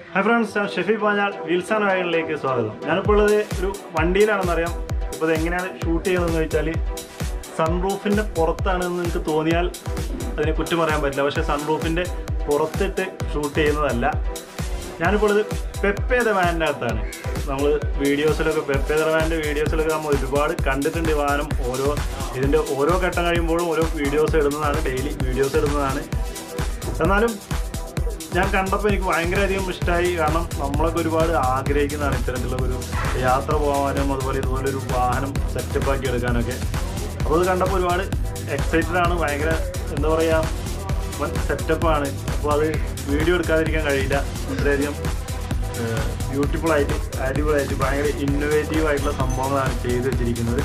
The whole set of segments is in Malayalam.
ഹായ് ഫ്രണ്ട്സ് ഞാൻ ഷെഫി പാഞ്ഞാൾ വിൽസൺ വാഗണിലേക്ക് സ്വാഗതം ഞാനിപ്പോൾ ഉള്ളത് ഒരു വണ്ടിയിലാണെന്നറിയാം ഇപ്പോൾ ഇത് എങ്ങനെയാണ് ഷൂട്ട് ചെയ്യുന്നതെന്ന് വെച്ചാൽ സൺറൂഫിൻ്റെ പുറത്താണെന്ന് നിങ്ങൾക്ക് തോന്നിയാൽ അതിനെ കുറ്റം പറയാൻ പറ്റില്ല പക്ഷേ സൺറൂഫിൻ്റെ പുറത്തിട്ട് ഷൂട്ട് ചെയ്യുന്നതല്ല ഞാനിപ്പോൾ ഇത് പെപ്പേ ദ വാനിൻ്റെ അകത്താണ് നമ്മൾ വീഡിയോസിലൊക്കെ പെപ്പേ ദ വാനിൻ്റെ വീഡിയോസിലൊക്കെ നമ്മൾ ഒരുപാട് കണ്ടിട്ടുണ്ട് ഈ വാഹനം ഓരോ ഇതിൻ്റെ ഓരോ ഘട്ടം കഴിയുമ്പോഴും ഓരോ വീഡിയോസ് ഇടുന്നതാണ് ഡെയിലി വീഡിയോസ് ഇടുന്നതാണ് എന്നാലും ഞാൻ കണ്ടപ്പോൾ എനിക്ക് ഭയങ്കരധികം ഇഷ്ടമായി കാരണം നമ്മളൊക്കെ ഒരുപാട് ആഗ്രഹിക്കുന്നതാണ് ഇത്തരത്തിലുള്ള ഒരു യാത്ര പോകാനും അതുപോലെ ഇതുപോലെ ഒരു വാഹനം സെറ്റപ്പ് ആക്കി എടുക്കാനൊക്കെ അപ്പോൾ അത് കണ്ടപ്പോൾ ഒരുപാട് എക്സൈറ്റഡ് ആണ് ഭയങ്കര എന്താ പറയുക വൻ സെറ്റപ്പാണ് അപ്പോൾ അത് വീഡിയോ എടുക്കാതിരിക്കാൻ കഴിയില്ല ഇത്രയധികം ബ്യൂട്ടിഫുൾ ആയിട്ട് അടിപൊളിയായിട്ട് ഭയങ്കര ഇന്നോവേറ്റീവ് ആയിട്ടുള്ള സംഭവങ്ങളാണ് ചെയ്തു വെച്ചിരിക്കുന്നത്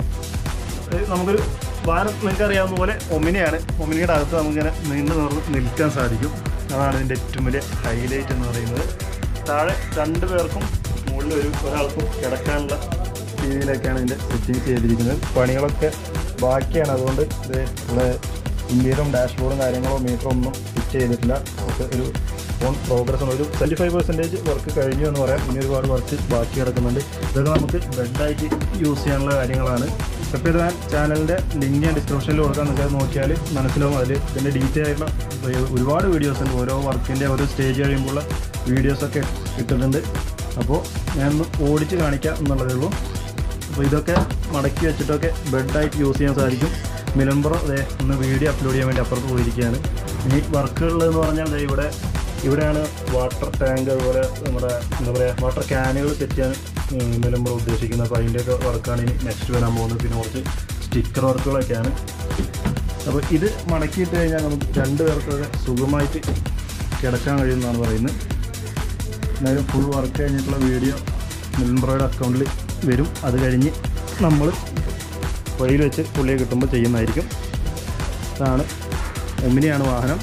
ഇത് നമുക്കൊരു വാഹനം നിങ്ങൾക്ക് അറിയാവുന്ന പോലെ ഒമിനിയാണ് ഒമിനിയുടെ അകത്ത് നമുക്കിങ്ങനെ നീണ്ടു നിറന്ന് നിൽക്കാൻ സാധിക്കും അതാണ് ഇതിൻ്റെ ഏറ്റവും വലിയ ഹൈലൈറ്റ് എന്ന് പറയുന്നത് താഴെ രണ്ട് പേർക്കും മുകളിൽ ഒരു ഒരാൾക്കും കിടക്കാനുള്ള രീതിയിലൊക്കെയാണ് ഇതിൻ്റെ സെറ്റിങ്സ് ചെയ്തിരിക്കുന്നത് പണികളൊക്കെ ബാക്കിയാണ് അതുകൊണ്ട് ഇത് ഇവിടെ ഇന്ത്യയിലും ഡാഷ്ബോർഡും കാര്യങ്ങളോ മീറ്ററോ ഒന്നും ഫിറ്റ് ചെയ്തിട്ടില്ല നമുക്ക് ഒരു ഓൺ പ്രോഗ്രസ് ആണ് ഒരു ട്വൻറ്റി ഫൈവ് പെർസെൻറ്റേജ് വർക്ക് കഴിഞ്ഞു എന്ന് പറയാം ഇനി ഒരുപാട് വർക്ക് ബാക്കി കിടക്കുന്നുണ്ട് ഇതൊക്കെ നമുക്ക് ബെഡായിട്ട് യൂസ് ചെയ്യാനുള്ള കാര്യങ്ങളാണ് അപ്പോൾ ഇത് ഞാൻ ചാനലിൻ്റെ ലിങ്ക് ഞാൻ ഡിസ്ക്രിപ്ഷനിൽ കൊടുക്കാൻ നിങ്ങൾക്ക് നോക്കിയാൽ മനസ്സിലാവും അതിൽ ഇതിൻ്റെ ഡീറ്റെയിൽ ആയിട്ടുള്ള ഒരു- ഒരുപാട് വീഡിയോസ് ഉണ്ട് ഓരോ വർക്കിൻ്റെ ഓരോ സ്റ്റേജ് കഴിയുമ്പോഴുള്ള വീഡിയോസൊക്കെ ഇട്ടിട്ടുണ്ട് അപ്പോൾ ഞാനൊന്ന് ഓടിച്ച് കാണിക്കാം എന്നുള്ളതേ ഉള്ളൂ അപ്പോൾ ഇതൊക്കെ മടക്കി വെച്ചിട്ടൊക്കെ ബെഡായിട്ട് യൂസ് ചെയ്യാൻ സാധിക്കും മിലംബറോ അതെ ഒന്ന് വീഡിയോ അപ്ലോഡ് ചെയ്യാൻ വേണ്ടി അപ്പുറത്ത് പോയിരിക്കുകയാണ് ഇനി വർക്കുകളെന്ന് പറഞ്ഞാൽ ദേ ഇവിടെ ഇവിടെയാണ് വാട്ടർ ടാങ്ക് അതുപോലെ നമ്മുടെ എന്താ പറയുക വാട്ടർ ക്യാനുകൾ സെറ്റ് ചെയ്യാൻ മിലംബറ ഉദ്ദേശിക്കുന്നത് അപ്പോൾ അതിൻ്റെയൊക്കെ വർക്കാണ് ഇനി നെക്സ്റ്റ് വരാൻ പോകുന്നത് പിന്നെ കുറച്ച് സ്റ്റിക്കർ വർക്കുകളൊക്കെയാണ് അപ്പോൾ ഇത് മടക്കിയിട്ട് കഴിഞ്ഞാൽ നമുക്ക് രണ്ട് പേർക്കൊക്കെ സുഖമായിട്ട് കിടക്കാൻ കഴിയുമെന്നാണ് പറയുന്നത് എന്തായാലും ഫുൾ വർക്ക് കഴിഞ്ഞിട്ടുള്ള വീഡിയോ മിൽബ്രോയുടെ അക്കൗണ്ടിൽ വരും അത് കഴിഞ്ഞ് നമ്മൾ വഴിയിൽ വെച്ച് പുള്ളിയെ കിട്ടുമ്പോൾ ചെയ്യുന്നതായിരിക്കും ഇതാണ് ഒമിനിയാണ് വാഹനം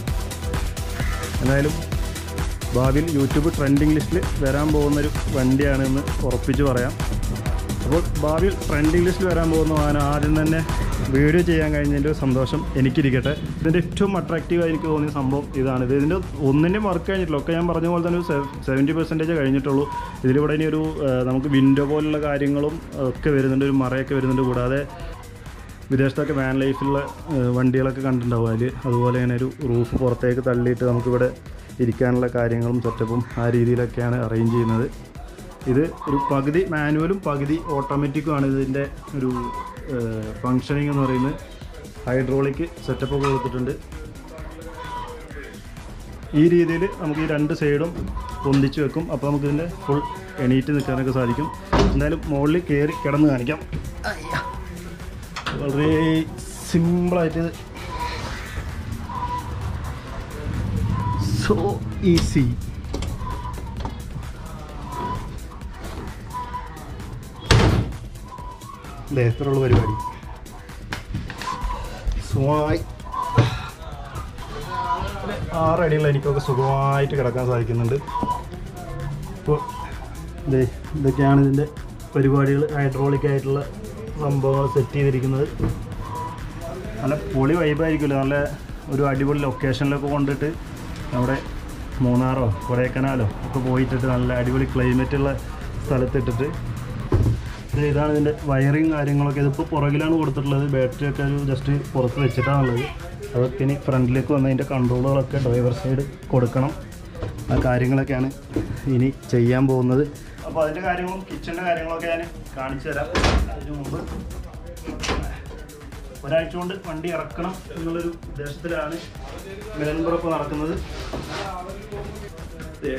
എന്തായാലും ഭാവിയിൽ യൂട്യൂബ് ട്രെൻഡിങ് ലിസ്റ്റിൽ വരാൻ പോകുന്നൊരു വണ്ടിയാണ് എന്ന് ഉറപ്പിച്ച് പറയാം അപ്പോൾ ഭാവിയിൽ ട്രെൻഡിങ് ലിസ്റ്റിൽ വരാൻ പോകുന്ന വാഹനം ആദ്യം തന്നെ വീഡിയോ ചെയ്യാൻ കഴിഞ്ഞതിൻ്റെ ഒരു സന്തോഷം എനിക്കിരിക്കട്ടെ ഇതിൻ്റെ ഏറ്റവും അട്രാക്റ്റീവായി എനിക്ക് തോന്നിയ സംഭവം ഇതാണ് ഇത് ഇതിൻ്റെ ഒന്നിൻ്റെയും വർക്ക് കഴിഞ്ഞിട്ടില്ല ഒക്കെ ഞാൻ പറഞ്ഞ പോലെ തന്നെ ഒരു സെവൻറ്റി പെർസെൻറ്റേജ് കഴിഞ്ഞിട്ടുള്ളൂ ഇതിലിവിടെ ഇനി ഒരു ആ, നമുക്ക് വിൻഡോ പോലുള്ള കാര്യങ്ങളും ഒക്കെ വരുന്നുണ്ട് ഒരു മറയൊക്കെ വരുന്നുണ്ട് കൂടാതെ വിദേശത്തൊക്കെ വാൻ ലൈഫിലുള്ള ഏഹ്, വണ്ടികളൊക്കെ കണ്ടിട്ടുണ്ടാവും അതിൽ അതുപോലെ തന്നെ ഒരു റൂഫ് പുറത്തേക്ക് തള്ളിയിട്ട് നമുക്കിവിടെ ഇരിക്കാനുള്ള കാര്യങ്ങളും സെറ്റപ്പും ആ രീതിയിലൊക്കെയാണ് അറേഞ്ച് ചെയ്യുന്നത് ഇത് ഒരു പകുതി മാനുവലും പകുതി ഓട്ടോമാറ്റിക്കുമാണ് ഇതിൻ്റെ ഒരു ഫങ്ഷനിങ് എന്ന് പറയുന്നത് ഹൈഡ്രോളിക് സെറ്റപ്പ് കൊടുത്തിട്ടുണ്ട് ഈ രീതിയിൽ നമുക്ക് ഈ രണ്ട് സൈഡും പൊന്തിച്ച് വെക്കും അപ്പോൾ നമുക്ക് ഇതിൻ്റെ ഫുൾ എണീറ്റ് നിൽക്കാനൊക്കെ സാധിക്കും എന്തായാലും മുകളിൽ കയറി കിടന്ന് കാണിക്കാം വളരെ സിമ്പിളായിട്ട് സോ ഈസി എത്രയുള്ള പരിപാടി സുഖമായി ഒരു ആറടിയുള്ള എനിക്കൊക്കെ സുഖമായിട്ട് കിടക്കാൻ സാധിക്കുന്നുണ്ട് ഇപ്പോൾ ദേ ഇതൊക്കെയാണ് ഇതിൻ്റെ പരിപാടികൾ ഹൈഡ്രോളിക് ആയിട്ടുള്ള സംഭവങ്ങൾ സെറ്റ് ചെയ്തിരിക്കുന്നത് നല്ല പൊളി വൈബായിരിക്കുമല്ലോ നല്ല ഒരു അടിപൊളി ലൊക്കേഷനിലൊക്കെ കൊണ്ടിട്ട് നമ്മുടെ മൂന്നാറോ കൊടൈക്കനാലോ ഒക്കെ പോയിട്ടിട്ട് നല്ല അടിപൊളി ക്ലൈമറ്റുള്ള സ്ഥലത്തിട്ടിട്ട് ഇത് ഇതാണ് ഇതിൻ്റെ വയറിങ് കാര്യങ്ങളൊക്കെ ഇതിപ്പോൾ പുറകിലാണ് കൊടുത്തിട്ടുള്ളത് ബാറ്ററി ഒക്കെ ഒരു ജസ്റ്റ് പുറത്ത് വെച്ചിട്ടാണുള്ളത് അതൊക്കെ ഇനി ഫ്രണ്ടിലേക്ക് വന്ന് അതിൻ്റെ കൺട്രോളുകളൊക്കെ ഡ്രൈവർ സൈഡ് കൊടുക്കണം ആ കാര്യങ്ങളൊക്കെയാണ് ഇനി ചെയ്യാൻ പോകുന്നത് അപ്പോൾ അതിൻ്റെ കാര്യങ്ങളും കിച്ചൻ്റെ കാര്യങ്ങളൊക്കെ ഞാൻ കാണിച്ചു തരാം അതിന് മുമ്പ് ഒരാഴ്ച കൊണ്ട് വണ്ടി ഇറക്കണം എന്നുള്ളൊരു ഉദ്ദേശത്തിലാണ് മിലൻപുറപ്പ് നടക്കുന്നത് ദേ,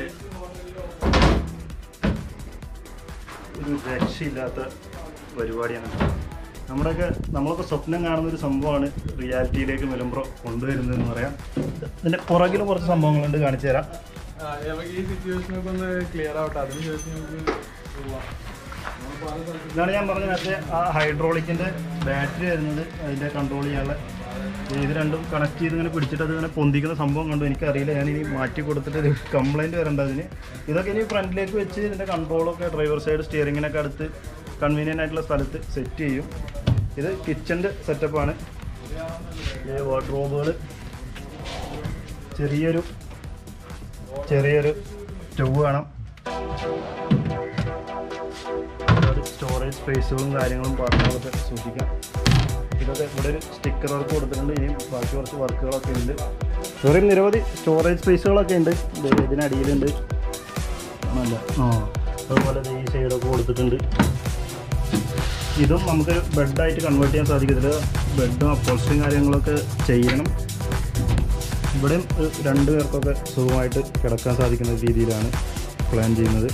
ഒരു രക്ഷയില്ലാത്ത പരിപാടിയാണ് നമ്മുടെയൊക്കെ നമ്മളൊക്കെ സ്വപ്നം കാണുന്ന ഒരു സംഭവമാണ് റിയാലിറ്റിയിലേക്ക് മിലംബ്രോ കൊണ്ടുവരുന്നതെന്ന് പറയാം ഇതിൻ്റെ പുറകിലും കുറച്ച് സംഭവങ്ങളുണ്ട് കാണിച്ചു തരാം ആ, നമുക്ക് ഈ സിറ്റുവേഷനൊക്കെ ഒന്ന് ക്ലിയർ ആവട്ടെ അതിനുശേഷം നമുക്ക് പോവാം നമ്മളിപ്പോ ആ സ്ഥലത്ത് ഇതാണ് ഞാൻ പറഞ്ഞ നേരത്തെ ആ ഹൈഡ്രോളിക്കിൻ്റെ ബാറ്ററി വരുന്നത് അതിൻ്റെ കൺട്രോൾ ചെയ്യാനുള്ള ഇത് രണ്ടും കണക്ട് ചെയ്ത് ഇങ്ങനെ പിടിച്ചിട്ട് അത് ഇങ്ങനെ പൊന്തിക്കുന്ന സംഭവം കണ്ടു എനിക്കറിയില്ല ഞാൻ ഇനി മാറ്റി കൊടുത്തിട്ട് ഒരു കംപ്ലൈൻറ്റ് വരണ്ട അതിന് ഇതൊക്കെ ഇനി ഫ്രണ്ടിലേക്ക് വെച്ച് ഇതിൻ്റെ കൺട്രോളൊക്കെ ഡ്രൈവർ സൈഡ് സ്റ്റിയറിങ്ങിനൊക്കെ അടുത്ത് കൺവീനിയൻ്റ് ആയിട്ടുള്ള സ്ഥലത്ത് സെറ്റ് ചെയ്യും ഇത് കിച്ചൻ്റെ സെറ്റപ്പാണ് വാർഡ്രോബുകൾ ചെറിയൊരു ചെറിയൊരു സ്റ്റൗ വേണം ഒരുപാട് സ്റ്റോറേജ് സ്പേസുകളും കാര്യങ്ങളും പാർട്ടുകളൊക്കെ സൂക്ഷിക്കാം ഇതൊക്കെ ഇവിടെ ഒരു സ്റ്റിക്കർ വർക്ക് കൊടുത്തിട്ടുണ്ട് ഇനിയും ബാക്കി കുറച്ച് വർക്കുകളൊക്കെ ഉണ്ട് വേറെയും നിരവധി സ്റ്റോറേജ് സ്പേസുകളൊക്കെ ഉണ്ട് ദേ ഇതിനടിയിലുണ്ട് ആണല്ല ആ അതുപോലെ ദേ ഈ സൈഡൊക്കെ കൊടുത്തിട്ടുണ്ട് ഇതും നമുക്ക് ബെഡായിട്ട് കൺവേർട്ട് ചെയ്യാൻ സാധിക്കും ഇതിൽ ബെഡും അപ്പോൾസ്റ്ററും കാര്യങ്ങളൊക്കെ ചെയ്യണം ഇവിടെയും ഒരു രണ്ട് പേർക്കൊക്കെ സുഖമായിട്ട് കിടക്കാൻ സാധിക്കുന്ന രീതിയിലാണ് പ്ലാൻ ചെയ്യുന്നത്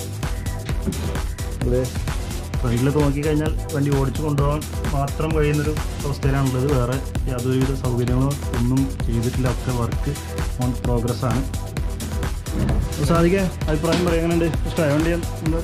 ഇവിടെ ഫ്രണ്ടിലൊക്കെ നോക്കിക്കഴിഞ്ഞാൽ വണ്ടി ഓടിച്ചു കൊണ്ടുപോകാൻ മാത്രം കഴിയുന്നൊരു അവസ്ഥയിലാണുള്ളത് വേറെ യാതൊരുവിധ സൗകര്യങ്ങളോ ഒന്നും ചെയ്തിട്ടില്ല ഒക്കെ വർക്ക് ഓൺ പ്രോഗ്രസ് ആണ് സാധിക്കുക അഭിപ്രായം പറയാനുണ്ട് ഇഷ്ടമായ വണ്ടി എന്താ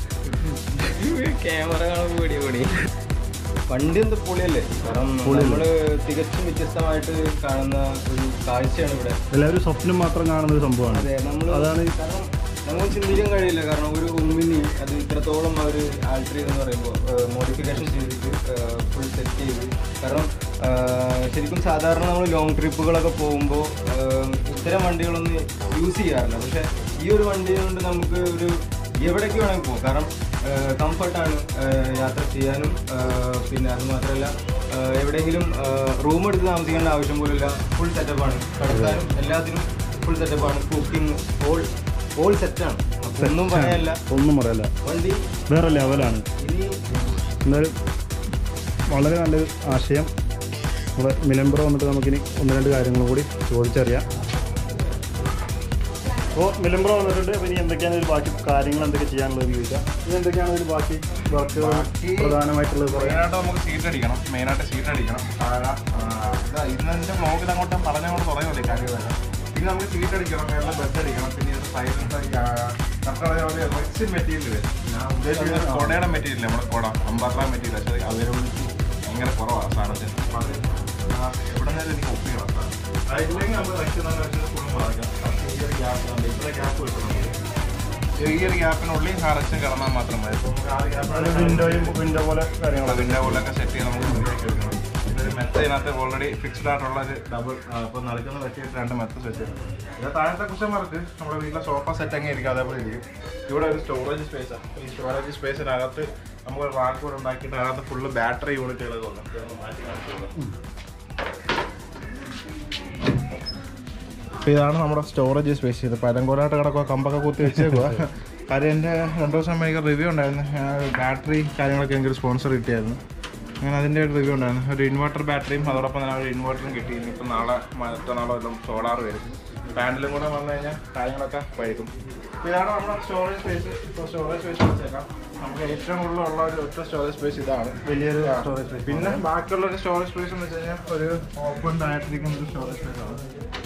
ക്യാമറ കാണുമ്പോൾ പേടി പേടി വണ്ടി എന്ത് പൊളിയല്ലേ കാരണം പൊളിയല്ലേ? നമ്മള് തികച്ചും വ്യത്യസ്തമായിട്ട് കാണുന്ന ഒരു കാഴ്ചയാണ് ഇവിടെ എല്ലാവരും സ്വപ്നം മാത്രം കാണുന്ന ഒരു സംഭവമാണ് അതെ നമ്മൾ അതാണ് കാരണം നമുക്ക് ചിന്തിക്കാൻ കഴിയില്ല കാരണം ഒരു ഉമ്മിനി അത് ഇത്രത്തോളം അവർ ആൾട്ടർ ചെയ്തെന്ന് പറയുമ്പോൾ മോഡിഫിക്കേഷൻ ചെയ്തിട്ട് ഫുൾ സെറ്റ് ചെയ്ത് കാരണം ആ, ശരിക്കും സാധാരണ നമ്മൾ ലോങ് ട്രിപ്പുകളൊക്കെ പോകുമ്പോൾ ഇത്തരം വണ്ടികളൊന്നും യൂസ് ചെയ്യാറില്ല പക്ഷേ ഈ ഒരു വണ്ടി കൊണ്ട് നമുക്ക് ഒരു എവിടേക്ക് വേണമെങ്കിൽ പോകും കാരണം കംഫർട്ടാണ് യാത്ര ചെയ്യാനും ആ, പിന്നെ അത് മാത്രമല്ല ആ, എവിടെയെങ്കിലും റൂം എടുത്ത് താമസിക്കേണ്ട ആവശ്യം പോലില്ല ഫുൾ സെറ്റപ്പാണ് കിടക്കാനും എല്ലാത്തിനും ഫുൾ സെറ്റപ്പാണ് കുക്കിംഗ് ഓൾ ഓൾ സെറ്റാണ് അപ്പോൾ ഒന്നും പറയാനില്ല ഒന്നും പറയല്ല വണ്ടി വേറെ ലെവലാണ് ഇനി എന്നാലും വളരെ നല്ലൊരു ആശയം നമ്മുടെ മിലംബർ വന്നിട്ട് നമുക്കിനി ഒന്ന് രണ്ട് കാര്യങ്ങൾ കൂടി ചോദിച്ചറിയാം അപ്പോൾ മിലംബർ വന്നിട്ടുണ്ട് അപ്പോൾ ഇനി എന്തൊക്കെയാണ് ഇതിൽ ബാക്കി കാര്യങ്ങൾ എന്തൊക്കെ ചെയ്യാനുള്ളത് ചോദിക്കാം ഇത് എന്തൊക്കെയാണ് ഇതിൽ ബാക്കി വർക്കുകൾ പ്രധാനമായിട്ടുള്ളത് പറയാം മെയിനായിട്ട് നമുക്ക് സീറ്റ് അടിക്കണം മെയിനായിട്ട് സീറ്റ് അടിക്കണം താഴെ ഇന്നതിൻ്റെ വ്ളോഗിൽ അങ്ങോട്ട് പറഞ്ഞങ്ങോട്ട് തുടങ്ങില്ലേ കാര്യമല്ല പിന്നെ നമുക്ക് സീറ്റ് അടിക്കണം മേളിൽ ബെഡ് അടിക്കണം പിന്നെ ഇത് സൈഡിലത്തെ നമുക്കറിയാവുന്ന റെക്സിൻ മെറ്റീരിയൽ വരും ഞാൻ ഉദ്ദേശിക്കുന്നത് കൊടയുടെ മെറ്റീരിയൽ നമ്മുടെ കൊട അമ്പറ മെറ്റീരിയൽ പക്ഷേ അത് അവൈലബിലിറ്റി ഭയങ്കര കുറവാണ് സാധനത്തിന് അപ്പം അത് ആ, എവിടെ നിന്നാലും എനിക്ക് ഒപ്പിക്കണം അതില്ലെങ്കിൽ നമ്മൾ റെക്സിന്നാണ് വെച്ചത് ഫുള്ളും പറയാം ഈ ഒരു ഗ്യാപ്പ് ഇത്ര ഗ്യാപ്പ് കിട്ടുന്നുണ്ട് ഈ ഒരു ഗ്യാപ്പിനുള്ളിൽ ആ റെക്സിൻ കിടന്നാൽ മാത്രം മതി അപ്പോൾ നമുക്ക് ആ ഗ്യാപ്പ് വിൻഡോയും വിൻഡോ പോലെ കാര്യങ്ങളൊക്കെ അതിൻ്റെ പോലൊക്കെ സെറ്റ് ചെയ്ത് നമുക്ക് റെഡിയാക്കി വെക്കണം ഇതൊരു മെത്ത ഇതിനകത്ത് ഓൾറെഡി ഫിക്സ്ഡ് ആയിട്ടുള്ള ഒരു ഡബിൾ ഇപ്പോൾ നടക്കുന്ന വെച്ചിട്ട് രണ്ട് മെത്ത സെറ്റ് ചെയ്യണം ഇത് താഴത്തെ കുഷന്മാർക്ക് നമ്മുടെ വീട്ടിലെ സോഫ സെറ്റ് അങ്ങനെ ഇരിക്കും അതേപോലെ ഇരിക്കും ഇവിടെ ഒരു സ്റ്റോറേജ് സ്പേസാണ് ഈ സ്റ്റോറേജ് സ്പേസിനകത്ത് നമുക്ക് ഒരു റാക്ക് കൂടെ ഉണ്ടാക്കിയിട്ട് അതിനകത്ത് ഫുള്ള് ബാറ്ററി യൂണിറ്റുകൾ കൊണ്ടും ഇതൊന്ന് മാറ്റി കാണിച്ചു അപ്പോൾ ഇതാണ് നമ്മുടെ സ്റ്റോറേജ് സ്പേസ് ഇത് പരങ്കോലായിട്ട് കിടക്കുക കമ്പൊക്കെ കുത്തി വെച്ചേക്കുക കാര്യം എൻ്റെ രണ്ട് ദിവസം മുമ്പ് എനിക്ക് റിവ്യൂ ഉണ്ടായിരുന്നു ബാറ്ററി കാര്യങ്ങളൊക്കെ എനിക്കൊരു സ്പോൺസർ കിട്ടിയായിരുന്നു അങ്ങനെ അതിൻ്റെ ഒരു റിവ്യൂ ഉണ്ടായിരുന്നു ഒരു ഇൻവെർട്ടർ ബാറ്ററിയും അതോടൊപ്പം തന്നെ ഒരു ഇൻവെർട്ടറും കിട്ടി ഇനിയിപ്പോൾ നാളെ മറ്റന്നാളോ എല്ലാം സോളാർ വരും പാനലും കൂടെ വന്നു കഴിഞ്ഞാൽ കാര്യങ്ങളൊക്കെ വൈകും അപ്പോൾ ഇതാണ് നമ്മുടെ സ്റ്റോറേജ് സ്പേസ് ഇപ്പോൾ സ്റ്റോറേജ് സ്പേസ് വെച്ചേക്കാം നമുക്ക് ഏറ്റവും കൂടുതൽ ഉള്ള ഒരു ഒറ്റ സ്റ്റോറേജ് സ്പേസ് ഇതാണ് വലിയൊരു ആ. സ്റ്റോറേജ് സ്പേസ് പിന്നെ ബാക്കിയുള്ള ഒരു സ്റ്റോറേജ് സ്പേസ് എന്ന് വെച്ച് കഴിഞ്ഞാൽ ഒരു ഓപ്പൺ ആയിട്ടിരിക്കുന്ന ഒരു സ്റ്റോറേജ് സ്പേസ് ആണ്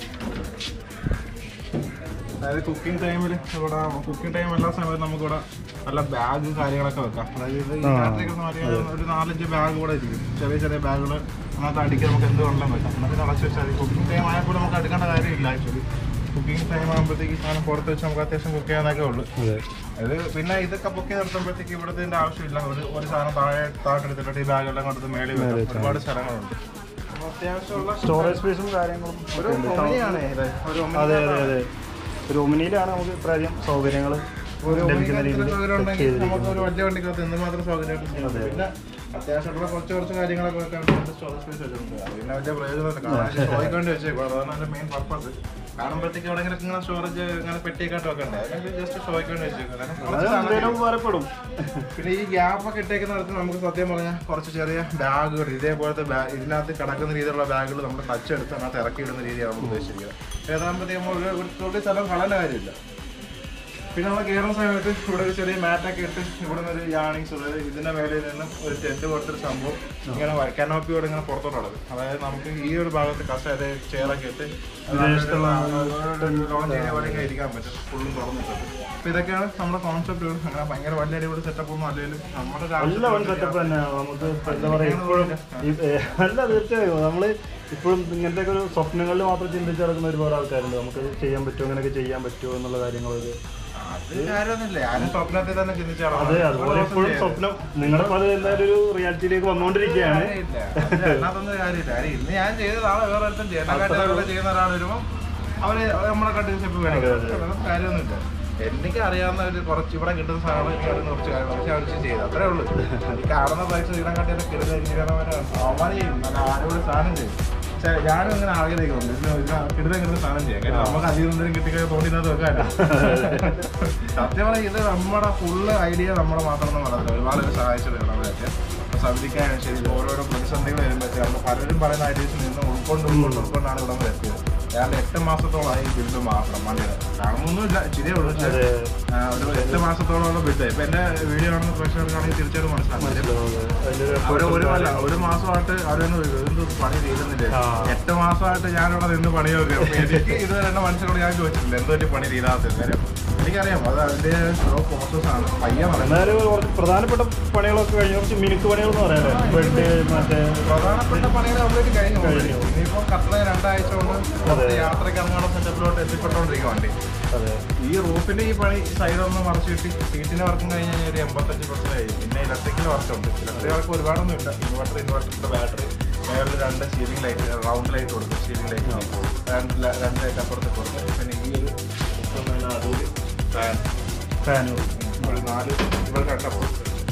അതായത് കുക്കിംഗ് ടൈമിൽ ഇവിടെ കുക്കിംഗ് ടൈം എല്ലാ സമയത്തും നമുക്കിവിടെ നല്ല ബാഗ് കാര്യങ്ങളൊക്കെ വെക്കാം അതായത് ഇത് ഈ ആ, രാത്രിയൊക്കെ മാറ്റിയാൽ ഒരു നാലഞ്ച് ബാഗ് കൂടെ ഇരിക്കും ചെറിയ ചെറിയ ബാഗുകൾ അതിനകത്ത് അടിക്കാൻ നമുക്ക് എന്ത് വെള്ളം വെക്കാം എന്നിട്ട് അടച്ച് വെച്ചാൽ കുക്കിംഗ് ടൈം ആയപ്പോൾ നമുക്ക് എടുക്കേണ്ട കാര്യമില്ല ആക്ച്വലി കുക്കിംഗ് ടൈം ആകുമ്പോഴത്തേക്ക് സാധനം പുറത്ത് വെച്ച് നമുക്ക് അത്യാവശ്യം കുക്ക് ചെയ്യാനൊക്കെ ഉള്ളൂ അതെ അത് പിന്നെ ഇതൊക്കെ പൊക്കി നിർത്തുമ്പോഴത്തേക്ക് ഇവിടുത്തെ ആവശ്യമില്ല ഒരു ഒരു സാധനം താഴെ താഴെ എടുത്തിട്ട് ഈ ബാഗെല്ലാം കൊണ്ടത് മേളിൽ മേളിൽ വെക്കാം വെച്ചാൽ ഒരുപാട് സ്ഥലങ്ങളുണ്ട് അപ്പോൾ അത്യാവശ്യമുള്ള സ്റ്റോറേജ് സ്പേസും കാര്യങ്ങളും ഒരു ഒക്കെ ഉണ്ട്. ഒമിനിയാണ് ഇത് ഒരു ഒമിനി അതെ അതെ അതെ ഒരു ഒമിനിയിലാണ് നമുക്ക് ഇത്രയധികം സൗകര്യങ്ങൾ ഒരു ലഭിക്കുന്ന രീതിയിൽ സൗകര്യം set ഉണ്ടെങ്കിൽ നമുക്ക് ചെയ്തിരിക്കുന്നത് ഒരു വലിയ വണ്ടിക്കകത്ത് എന്തുമാത്രം സൗകര്യമായിട്ട് ചെയ്യാം അതെ. പിന്നെ അത്യാവശ്യമുള്ള കുറച്ച് കുറച്ച് കാര്യങ്ങളൊക്കെ വെക്കാൻ സ്റ്റോറേജ് സ്പേസ് വെച്ചിട്ടുണ്ട് അത് പിന്നെ വലിയ പ്രയോജനമില്ല കാരണം ഷോയ്ക്ക് വേണ്ടി വെച്ചേക്കും അതാണ് അതിന്റെ മെയിൻ പർപ്പസ് കാണുമ്പോഴത്തേക്ക് എവിടെയെങ്കിലും ഇങ്ങനെ സ്റ്റോറേജ് ഇങ്ങനെ പെട്ടിയൊക്കെ വെക്കണ്ടേ അല്ലെങ്കിൽ ജസ്റ്റ് ഷോയ്ക്ക് വേണ്ടി വെച്ചേക്കും കാരണം കുറച്ച് അത് സാധനം എന്തെങ്കിലും ഉപകാരപ്പെടും പിന്നെ ഈ ഗ്യാപ്പ് ഒക്കെ ഇട്ടേക്കുന്നിടത്ത് നമുക്ക് സത്യം പറഞ്ഞാൽ കുറച്ച് ചെറിയ ബാഗുകൾ ഇതേപോലത്തെ ബാ ഇതിനകത്ത് കിടക്കുന്ന രീതിയിലുള്ള ബാഗുകൾ നമ്മൾ ടച്ച് എടുത്ത് അതിനകത്ത് ഇറക്കി ഇടുന്ന രീതിയാണ് നമ്മൾ ഉദ്ദേശിച്ചിരിക്കുന്നത് ഏതാകുമ്പോഴത്തേക്ക് നമ്മൾ ഒരു ഒരു തുള്ളി സ്ഥലം കളയേണ്ട കാര്യമില്ല പിന്നെ നമ്മൾ കയറുന്ന സമയത്ത് ഇവിടെ ഒരു ചെറിയ മാറ്റൊക്കെ ഇട്ട് ഇവിടെ നിന്ന് ഒരു യാണിങ്സ് അതായത് ഇതിന്റെ മേലെ നിന്നും ഒരു ടെന്റ് പോലത്തെ സംഭവം ഇങ്ങനെ കനോപ്പിയോടെ ഇങ്ങനെ പുറത്തോട്ട് നടക്കും അതായത് നമുക്ക് ഈ ഒരു ഭാഗത്ത് കസ അതായത് ചെയറൊക്കെ ഇട്ട് വിദേശത്തുള്ള ലോഞ്ച് ചെയ്യുന്ന പോലെ ഇങ്ങനെ ഇരിക്കാൻ പറ്റും ഫുള്ളും തുറന്നിട്ട് അപ്പൊ ഇതൊക്കെയാണ് നമ്മുടെ കോൺസെപ്റ്റുകൾ അങ്ങനെ ഭയങ്കര വലിയ അടിപൊളി സെറ്റപ്പ് ഒന്നും അല്ലെങ്കിലും നമ്മുടെ ഒരു നല്ല വൺ ആവശ്യത്തിന് സെറ്റപ്പ് തന്നെയാണ് നമുക്ക് ഇപ്പൊ എന്താ പറയാ ഇപ്പോഴും ഈ- ഏ, അല്ല തീർച്ചയായും നമ്മള് ഇപ്പോഴും ഇങ്ങനത്തെ ഒരു സ്വപ്നങ്ങളിൽ മാത്രം ചിന്തിച്ച് നടക്കുന്ന ഒരുപാട് ആൾക്കാരുണ്ട് നമുക്ക് ചെയ്യാൻ പറ്റുമോ അങ്ങനെയൊക്കെ ചെയ്യാൻ പറ്റുമോ എന്നുള്ള കാര്യങ്ങളൊക്കെ അത് കാര്യമൊന്നുമില്ല ആരും സ്വപ്നത്തിൽ തന്നെ ചിന്തിച്ചാണ് അതെ അതുപോലെ ഇപ്പോഴും സ്വപ്നം നിങ്ങളുടെ പല എല്ലാവരും ഒരു റിയാലിറ്റിയിലേക്ക് വന്നുകൊണ്ടിരിക്കുകയാണ് അല്ലാത്തൊന്നും കാര്യമില്ല കാര്യം ഇന്ന് ഞാൻ ചെയ്ത നാളെ വേറെ ഒരുത്തൻ ചെയ്യണം ചെയ്യുന്ന ഒരാൾ വരുമ്പോൾ അവര് നമ്മളെ കണ്ടിട്ട് സ്റ്റെപ്പ് അതെ, അതെ. വേണം കാര്യമൊന്നുമില്ല എനിക്ക് അറിയാവുന്ന ഒരു കുറച്ച് ഇവിടെ കിട്ടുന്ന സാധനം എനിക്ക് അറിയുന്ന കുറച്ച് കാര്യങ്ങൾ പക്ഷെ അവർ ചെയ്തു അത്രേ ഉള്ളൂ ഈ കാണുന്ന പൈസ ഇടാൻ കാട്ടിയൊക്കെ കിട്ടുന്ന അവന്മാർ ചെയ്യും നല്ല ആരോട് സാധനം ചെയ്യും പക്ഷേ ഞാനും അങ്ങനെ ആഗ്രഹിക്കുന്നുണ്ട് ഇതിന് ഇതിന് കിട്ടുന്ന കിട്ടുന്ന സാധനം ചെയ്യാം കാരണം നമുക്ക് അധികം എന്തെങ്കിലും കിട്ടിക്കഴിഞ്ഞാൽ തോന്നിനകത്ത് വെക്കാമല്ലോ സത്യം പറഞ്ഞാൽ ഇത് നമ്മുടെ ഫുള്ള് ഐഡിയ നമ്മളെ മാത്രമൊന്നും നടന്നില്ല ഒരുപാട് പേര് സഹായിച്ചിട്ടുണ്ട് നമ്മളെയൊക്കെ അപ്പോൾ സബിക്കാൻ ശരി ഓരോരോ പ്രതിസന്ധികൾ വരുമ്പോഴത്തേക്ക് നമ്മൾ പലരും പറയുന്ന ഐഡിയസിൽ നിന്ന് ഉൾക്കൊണ്ട് ഉൾക്കൊണ്ട് ഉൾക്കൊണ്ടാണ് ഇവിടെ വരെ എത്തിയത് ഏതാണ്ട് എട്ട് മാസത്തോളമായി ഈ ബിൽഡ് മാത്രം മണ്ണിന് കാണുന്നൊന്നുമില്ല ശരിയേ ഉള്ളൂ പക്ഷേ ആ, ഒരു എട്ട് മാസത്തോളമുള്ള ബിൽഡ് ഇപ്പൊ എന്റെ വീഡിയോ കാണുന്ന പ്രേക്ഷകർക്കാണെങ്കിൽ തീർച്ചയായിട്ടും മനസ്സിലാക്കും അവര് ഒരു അല്ല ഒരു മാസമായിട്ട് അവരൊന്നും എന്ത് പണി തീരുന്നില്ല ആ. എട്ട് മാസമായിട്ട് ഞാനിവിടെ നിന്ന് പണി നോക്കി അപ്പൊ എനിക്ക് ഇതുവരെ എന്റെ മനസ്സിനോട് ഞാൻ ചോദിച്ചിട്ടില്ല എന്ത് പറ്റി പണി തീരാത്തത് കാര്യം എനിക്കറിയാം അത് അതിന്റെ സ്ലോ പ്രോസസ് ആണ് പയ്യെ നടക്കുന്നത് എന്നാലും കുറച്ച് പ്രധാനപ്പെട്ട പണികളൊക്കെ കഴിഞ്ഞു കുറച്ച് മിനുക്ക് പണികൾ എന്ന് പറയാല്ലേ ബെഡ് മറ്റേ പ്രധാനപ്പെട്ട പണികൾ കംപ്ലീറ്റ് കഴിഞ്ഞു കഴിഞ്ഞു. ഇനിയിപ്പോ കത്തള രണ്ടാഴ്ച കൊണ്ട് അതെ. യാത്രയ്ക്ക് ഇറങ്ങാനുള്ള സെറ്റപ്പിലോട്ട് എത്തിപ്പെട്ടോണ്ടിരിക്കും വണ്ടി അതെ ഈ റൂഫിന്റെ ഈ പണി സൈഡൊന്ന് മറച്ചു കിട്ടി സീറ്റിന്റെ വർക്കും കഴിഞ്ഞ് കഴിഞ്ഞാൽ ഒരു എൺപത്തഞ്ച് പെർസെന്റ് കഴിയും പിന്നെ ഇലക്ട്രിക്കൽ വർക്കുണ്ട് ഇലക്ട്രിക് വർക്ക് ഒരുപാടൊന്നും ഇല്ല ഇൻവെർട്ടർ ഇൻവെർട്ടറിന്റെ ബാറ്ററി മേളിൽ രണ്ട് സീലിംഗ് ലൈറ്റ് റൗണ്ട് ലൈറ്റ് കൊടുക്കും സീലിംഗ് ലൈറ്റ് രണ്ട് ല- രണ്ട് ലൈറ്റ് അപ്പുറത്ത് കൊടുക്കും പിന്നെ ഈ ഒരു അതൊരു ഫാൻ ഫാനുകൾ ഒരു നാല് ഇവിടെ കണ്ടപ്പോൾ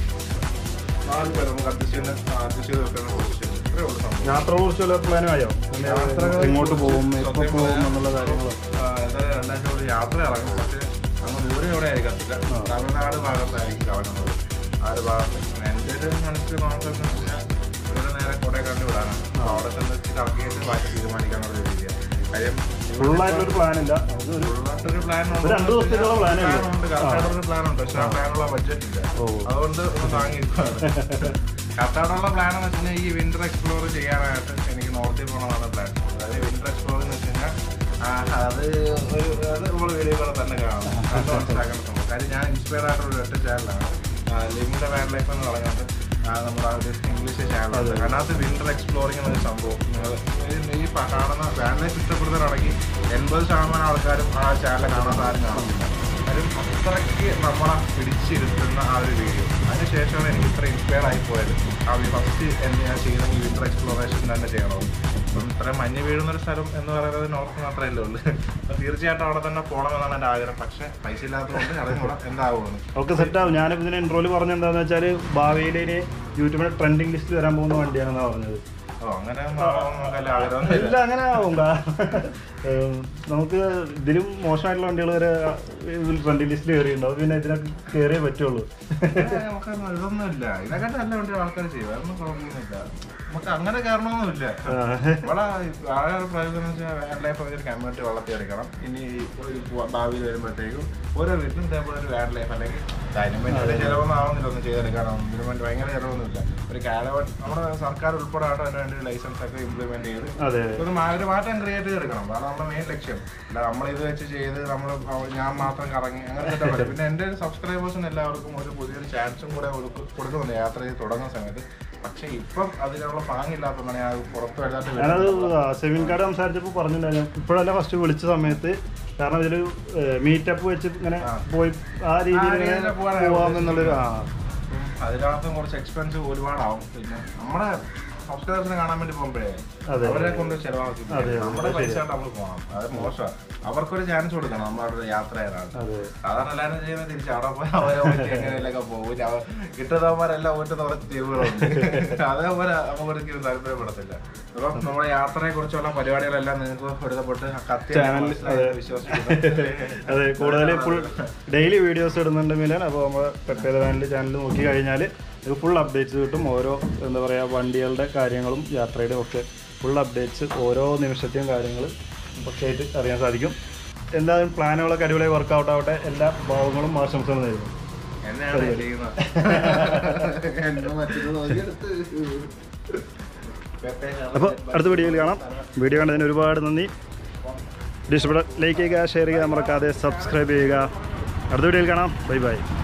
നാല് പേര് നമുക്ക് അഡ്ജസ്റ്റ് ചെയ്യുന്ന അഡ്ജസ്റ്റ് ചെയ്ത് വെക്കുന്ന പൊസിഷൻ ഇത്രയേ ഉള്ളൂ സംഭവം യാത്രയെ കുറിച്ചുള്ള പ്ലാനും ആയോ യാത്രകളെ എങ്ങോട്ട് പോകും കുറിച്ച് എപ്പോൾ സത്യം പോകും പറഞ്ഞാൽ എന്നുള്ള കാര്യങ്ങൾ ആ, എന്തായാലും രണ്ടാഴ്ച കൊണ്ട് യാത്ര ഇറങ്ങും പക്ഷേ അങ്ങ് ദൂരെ എവിടെ ആയിരിക്കത്തില്ല തമിഴ്നാട് ഭാഗത്തായിരിക്കും ഇറങ്ങുന്നത് ആ ഒരു ഭാഗത്ത് എൻ്റെ ഒരു മനസ്സിൽ കോൺസെപ്റ്റ് എന്ന് വെച്ചാൽ ഇവിടെ നേരെ കൊടൈക്കനാൽ വിടാനാണ് അപ്പോൾ അവിടെ ചെന്ന് കറക്കിയിട്ട് ബാക്കി തീരുമാനിക്കാനുള്ള ഒരു രീതിയാണ് കാര്യം ഫുള്ളായിട്ടൊരു പ്ലാൻ ഇല്ല അതൊരു ഫുള്ളായിട്ടൊരു പ്ലാൻ ഒരു രണ്ട് ദിവസത്തേക്കുള്ള plan ഏ ഉള്ളൂ. ഉണ്ട് കറക്റ്റായിട്ടൊരു പ്ലാൻ ഉണ്ട് പക്ഷെ ആ പ്ലാനുള്ള ബഡ്ജറ്റ് ഇല്ല ഓ. അതുകൊണ്ട് ഒന്ന് താങ്ങിയിരിക്കുകയാണ് കറക്റ്റായിട്ടുള്ള പ്ലാൻ എന്ന് വെച്ച് കഴിഞ്ഞാൽ ഈ വിന്റർ എക്സ്പ്ലോർ ചെയ്യാനായിട്ട് എനിക്ക് നോർത്തിൽ പോകണമെന്നാണ് പ്ലാൻ അതായത് വിന്റർ എക്സ്പ്ലോർ എന്ന് വെച്ച് കഴിഞ്ഞാൽ ആ, അത് ഒരു അത് നമ്മൾ വീഡിയോകളെ തന്നെ കാണാം കണ്ട് മനസ്സിലാക്കേണ്ട സംഭവം കാര്യം ഞാൻ ഇൻസ്പയർ ആയിട്ടുള്ള ഒരു ഒറ്റ ചാനലാണ് ലിമിന്റെ വൈൽഡ് ലൈഫ് എന്ന് പറഞ്ഞിട്ട് ആ, നമ്മുടെ ആ ഒരു ഇംഗ്ലീഷ് ചാനലുണ്ട് അതിനകത്ത് വിന്റർ എക്സ്പ്ലോറിംഗ് എന്നൊരു സംഭവം നിങ്ങൾ ഈ പ- കാണുന്ന വൈൽഡ് ലൈഫ് ഇഷ്ടപ്പെടുന്നവരാണെങ്കിൽ എൺപത് ശതമാനം ആൾക്കാരും ആ ചാനൽ കാണാത്ത ആരും കാണുന്നില്ല കാര്യം അത്രയ്ക്ക് നമ്മളെ പിടിച്ചിരുത്തുന്ന ആ ഒരു വീഡിയോ അതിനുശേഷമാണ് എനിക്ക് ഇത്ര ഇൻസ്പയർ ആയി പോയത് ആ ഫസ്റ്റ് എന്നെ ഞാൻ ചെയ്യുന്ന ഈ വിന്റർ എക്സ്പ്ലോറേഷൻ തന്നെ ചെയ്യണം അപ്പം ഇത്രയും മഞ്ഞ് വീഴുന്ന ഒരു സ്ഥലം എന്ന് പറയുന്നത് നോർത്ത് മാത്രമല്ലേ ഉള്ളൂ അപ്പം തീർച്ചയായിട്ടും അവിടെ തന്നെ പോകണമെന്നാണ് എൻ്റെ ആഗ്രഹം പക്ഷേ പൈസ ഇല്ലാത്തതുകൊണ്ട് അറിഞ്ഞൂടാ എന്താകുമെന്ന് ഒക്കെ സെറ്റ് ആവും ഞാനിപ്പോൾ ഇതിന് ഇൻട്രോയിൽ പറഞ്ഞ എന്താണെന്ന് വെച്ചാൽ ഭാവിയിൽ ഇനി യൂട്യൂബിലെ ട്രെൻഡിങ് ലിസ്റ്റ് വരാൻ പോകുന്ന വണ്ടിയാണെന്നാണ് പറഞ്ഞത് ഓ അങ്ങനെ മാറണമെന്ന് നമുക്ക് ആഗ്രഹമൊന്നുമില്ല ഇല്ല അങ്ങനെ ആവും കാരണം, ഏം, നമുക്ക് ഇതിലും മോശമായിട്ടുള്ള വണ്ടികൾ വരെ ട്രെൻഡിങ് ലിസ്റ്റിൽ കയറിയിട്ടുണ്ടാവും പിന്നെ ഇതിനൊക്കെ കയറിയേ പറ്റുള്ളൂ ഏ, നമുക്കൊന്നും ഇതൊന്നുമില്ല ഇതിനെക്കാട്ട് നല്ല വണ്ടി ആൾക്കാർ ചെയ്യും അതൊന്നും കുഴപ്പമൊന്നുമില്ല നമുക്ക് അങ്ങനെ കാരണമൊന്നുമില്ല ആ. ഇവിടെ ആകെ ഒരു പ്രയോജനം എന്ന് വെച്ചാൽ വൈൽഡ് ലൈഫ് ഒരു കമ്മ്യൂണിറ്റി വളർത്തിയെടുക്കണം ഇനി ഒരു ഭ- ഭാവിയിൽ വരുമ്പോഴത്തേക്കും ഓരോ വീട്ടിലും ഇതേപോലെ ഒരു വൈൽഡ് ലൈഫ് അല്ലെങ്കിൽ അതിനും വേണ്ടി വലിയ ചിലവൊന്നും ആവുന്നില്ല ഒന്നും ചെയ്തെടുക്കാനൊന്നും ഇതിനു വേണ്ടി ഭയങ്കര ചിലവൊന്നുമില്ല ഒരു കാലവൺ നമ്മുടെ സർക്കാർ ഉൾപ്പെടെ ആയിട്ട് അതിന് വേണ്ടി ലൈസൻസ് ഒക്കെ ഇംപ്ലിമെന്റ് ചെയ്ത് അതെ ഒരു മാ- ഒരു മാറ്റം ക്രിയേറ്റ് ചെയ്തെടുക്കണം അതാണ് നമ്മുടെ മെയിൻ ലക്ഷ്യം അല്ല നമ്മൾ ഇത് വെച്ച് ചെയ്ത് നമ്മൾ ഞാൻ മാത്രം കറങ്ങി അങ്ങനെ സെറ്റപ്പ് അല്ല. പിന്നെ എൻ്റെ സബ്സ്ക്രൈബേഴ്സിന് എല്ലാവർക്കും ഒരു പുതിയൊരു ചാൻസും കൂടെ കൊടുക്ക- കൊടുക്കുന്നുണ്ട് യാത്ര ചെയ്ത് തുടങ്ങുന്ന സമയത്ത് പക്ഷെ ഇപ്പം അതിനുള്ള പാങ്ങില്ലാത്തതാണ് ഞാൻ അത് പുറത്ത് വലുതായിട്ട് ഞാനത് വരുന്നത്. സെമിൻ കാർഡ് സംസാരിച്ചപ്പോൾ പറഞ്ഞിട്ടുണ്ടായിരുന്നു ഇപ്പോഴല്ല ഫസ്റ്റ് വിളിച്ച സമയത്ത് കാരണം ഇതിൽ മീറ്റപ്പ് വെച്ച് ഇങ്ങനെ ആ. പോയി ആ രീതിയിൽ ആ ഇങ്ങനെ രീതിയിൽ പോകാനാണ് പോവാമെന്നുള്ളൊരു ആ ഉം, അതിനകത്തും കുറച്ച് എക്സ്പെൻസ് ഒരുപാടാവും പിന്നെ നമ്മുടെ സബ്സ്ക്രൈബേഴ്സിനെ കാണാൻ വേണ്ടി പോകുമ്പോഴേ അതെ. അവരെ കൊണ്ട് ചെലവാക്കി അതെ, അതെ, നമ്മുടെ അത് പൈസ ശരിയാ. നമ്മൾ പോകണം അത് മോശമാണ് അവർക്കൊരു ചാൻസ് കൊടുക്കണം നമ്മളവിടെ യാത്ര ചെയ്താണ് അതെ സാധാരണ എല്ലാവരും ചെയ്യുന്നത് തിരിച്ച് അവിടെ പോയി അവരെ പോയിട്ട് എങ്ങനെയൊക്കെ പോകും അവ കിട്ടുന്നവന്മാരെല്ലാം പോയിട്ട് കുറച്ച് ടീമുകളുണ്ട് അതേപോലെ നമുക്കൊരിക്കലും താല്പര്യപ്പെടത്തില്ല അപ്പം നമ്മുടെ യാത്രയെ കുറിച്ചുള്ള പരിപാടികളെല്ലാം നിങ്ങൾക്ക് ഒരുതപ്പെട്ട് കത്തി ചാനൽ അതെ വിശ്വസിക്കുന്നു അതെ കൂടുതൽ ഫുൾ ഡെയിലി വീഡിയോസ് ഇടുന്നുണ്ട് മിലൻ അപ്പോൾ നമ്മൾ പെപ്പേത വാനിൽ ചാനൽ നോക്കി കഴിഞ്ഞാൽ ഇത് ഫുൾ അപ്ഡേറ്റ്സ് കിട്ടും ഓരോ എന്താ പറയുക വണ്ടികളുടെ കാര്യങ്ങളും യാത്രയുടെ ഒക്കെ ഫുൾ അപ്ഡേറ്റ്സ് ഓരോ നിമിഷത്തെയും കാര്യങ്ങൾ ഒക്കെ ആയിട്ട് അറിയാൻ സാധിക്കും എന്തായാലും പ്ലാനുകളൊക്കെ അടിപൊളിയായി വർക്കൗട്ട് ആവട്ടെ എല്ലാ ഭാവങ്ങളും ആശംസകൾ നേരുന്നു എന്നെയാണ് ചെയ്യുന്നത് എന്നെ മറ്റൊരു നോക്കിയെടുത്ത് അപ്പോൾ അടുത്ത വീഡിയോയിൽ കാണാം വീഡിയോ കണ്ടതിന് ഒരുപാട് നന്ദി വീഡിയോ ഇഷ്ടപ്പെട്ട ലൈക്ക് ചെയ്യുക ഷെയർ ചെയ്യുക മറക്കാതെ സബ്സ്ക്രൈബ് ചെയ്യുക അടുത്ത വീഡിയോയിൽ കാണാം ബൈ ബൈ